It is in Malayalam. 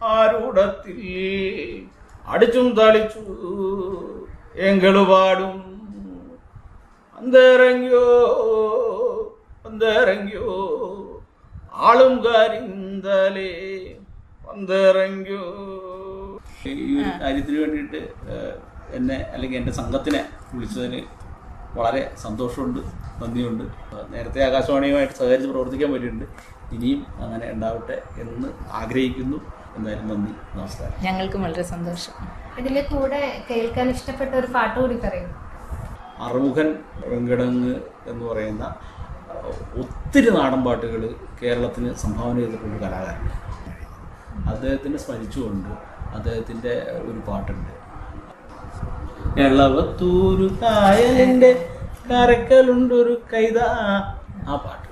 ആരൂടത്തിൽ അടിച്ചും തളിച്ചു എങ്കള് പാടും അന്തരങ്യോ അന്തരങ്യോ ആളും കരിന്തലേ അന്തരങ്യോ ഈ ഒരു കാര്യത്തിന് വേണ്ടിയിട്ട് ഏഹ്, എന്നെ അല്ലെങ്കിൽ എൻ്റെ സംഘത്തിനെ വിളിച്ചതിന് വളരെ സന്തോഷമുണ്ട് നന്ദിയുണ്ട് നേരത്തെ ആകാശവാണിയുമായിട്ട് സഹകരിച്ച് പ്രവർത്തിക്കാൻ പറ്റിയിട്ടുണ്ട് ഇനിയും അങ്ങനെ ഉണ്ടാവട്ടെ എന്ന് ആഗ്രഹിക്കുന്നു എന്തായാലും നന്ദി നമസ്കാരം ഞങ്ങൾക്കും വളരെ സന്തോഷം ഇതിന്റെ കൂടെ കേൾക്കാൻ ഇഷ്ടപ്പെട്ട ഒരു പാട്ട് കൂടി പറയും അറുമുഖൻ വെങ്കടങ്ങ് എന്ന് പറയുന്ന അഹ്, ഒത്തിരി നാടൻ പാട്ടുകൾ കേരളത്തിന് സംഭാവന ചെയ്തിട്ടുള്ള കലാകാരൻ അദ്ദേഹത്തിനെ സ്മരിച്ചുകൊണ്ട് അദ്ദേഹത്തിൻ്റെ ഒരു പാട്ടുണ്ട് എളവത്തൂരു കായലിൻ്റെ കരക്കലുണ്ടൊരു കൈത ആ പാട്ട്